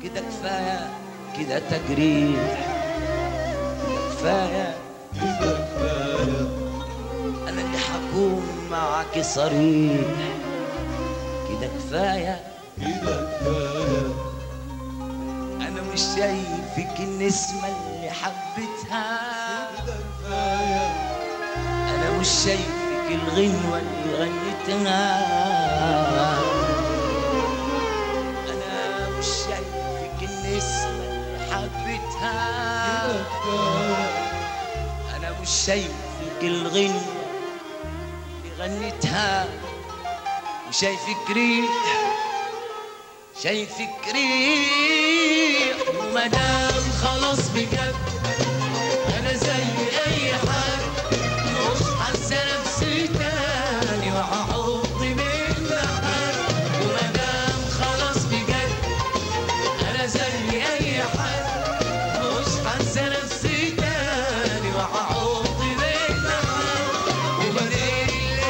كده كفاية كده تجريح كده كفاية كده كفاية أنا اللي حكون معاك صريح كده كفاية كده كفاية أنا مش شايفك النسمة اللي حبيتها كده كفاية أنا مش شايفك الغنوة اللي غنيتها أنا مش شايفك النسمة اللي حبيتها كده كفاية أنا مش شايفك الغنوة اللي غنيتها وشايفك ريح شايفك ريح ومدام خلاص بجد أنا زي أي حد مش حاسة نفسي تاني وهحط من حد ومدام خلاص بجد أنا زي أي حد مش حاسة نفسي تاني وهحط من حد وبديل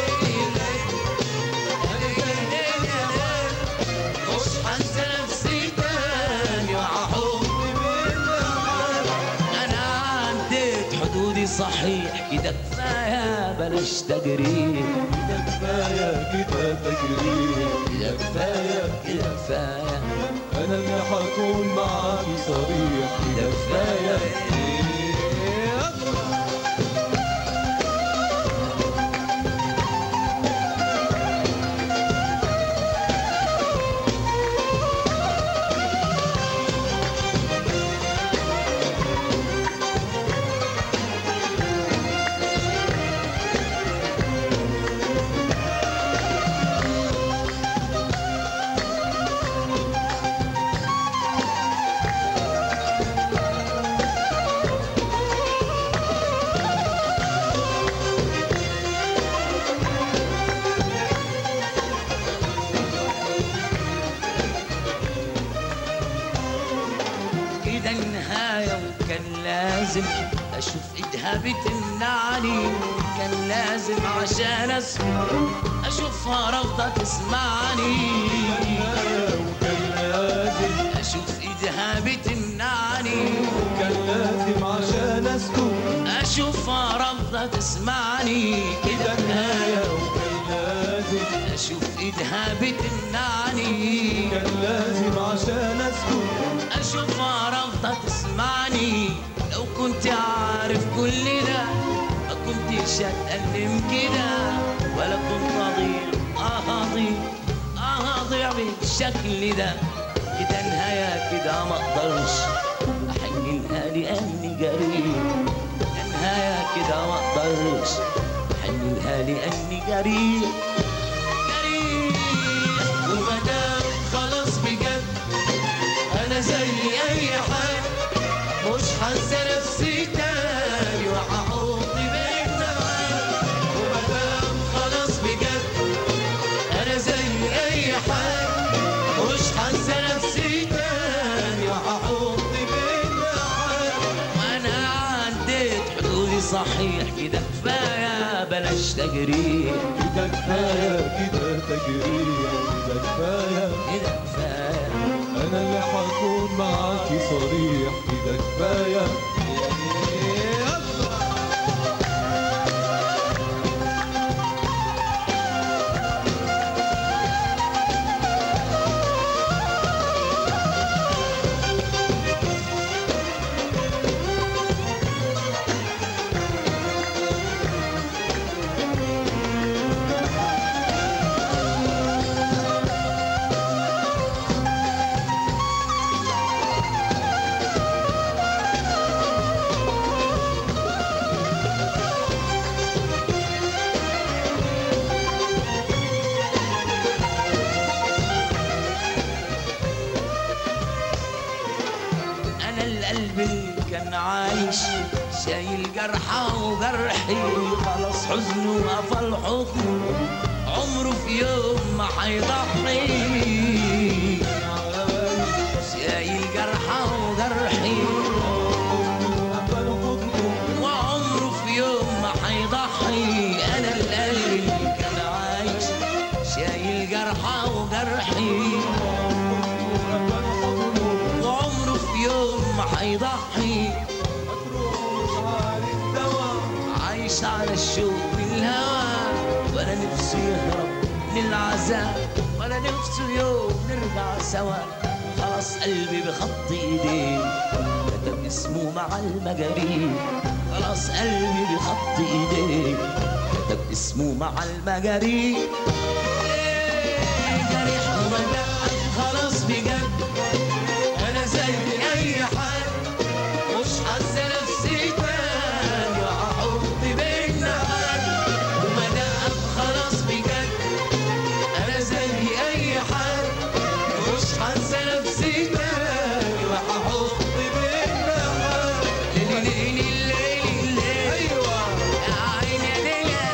مش حاسة نفسي تاني وهحط من حد انا عديت حدودي صحيح كده كفايه بلاش تجريح كده كفاية كده تجريح كده كفايه كده كفايه أنا اللي حكون معاكي صريح كده كفاية كده النهايه وكان لازم اشوف ايدها بتمنعني كان لازم عشان اسمع اشوفها رافضه تسمعني وكان لازم اشوف ايدها بتمنعني كان لازم عشان اسكت اشوفها رافضه تسمعني كده كده النهايه نهاية وكان لازم اشوف ايدها بتمنعني كان لازم عشان اسكت اشوفها رافضه تسمعني لو كنت عارف كل ده ما كنتش هتألم كده ولا كنت اضيع اه اضيع اه اضيع بالشكل ده كده نهاية كده ما اقدرش احن لها لاني جريء كده نهاية كده ما اقدرش احن لها لاني جريء جريء ومدام خلاص بجد انا زي اي حد مش حاسه نفسي تاني وهحط بينا ومدام خلاص بجد انا زي اي حد مش حاسه نفسي تاني وهحط بينا وانا عديت حدودي صحيح كده كفايه بلاش تجريح كده كفاية كده تجريح كده كفاية كده كفايه أنا اللي حكون معاكي صريح كده كفاية انا القلب اللي كان عايش شايل جرحه وجرحي خلاص حزنه قفل حكمه عمره في يوم ما هيضحي شايل جرحه وجرحي وعمره في يوم ما هيضحي انا القلب اللي كان عايش شايل جرحه وجرحي حيضحي مجروح مش عارف دوا عايش على الشوق والهوى ولا نفسه يهرب من العذاب ولا نفسه يوم نرجع سوا خلاص قلبي بخط ايديه كتب اسمه مع المجاريح خلاص قلبي بخط ايديه كتب اسمه مع المجاريح إيه جريح ومجاعد خلاص بجد انا زي اي حد مش حاسه نفسي تاني وهحط بينا حد وما دام خلاص بجد انا زي اي حد مش حاسه نفسي تاني وهحط بينا حد ليلي ليلي ليلي ليلي ايوه يا عيني يا ليل يا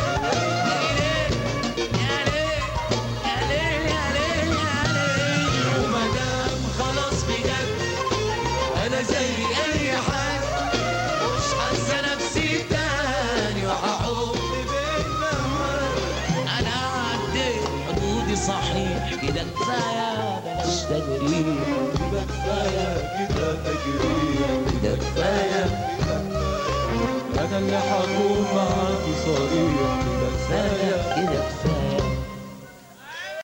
ليل يا ليل يا ليل يا ليل وما دام خلاص بجد انا زي اي حد مش حاسه نفسي تاني وهحط بينا انا عديت حدودي صحيح كده كفايه بلاش تجريح كده كفايه كده تجريح كده كفايه كده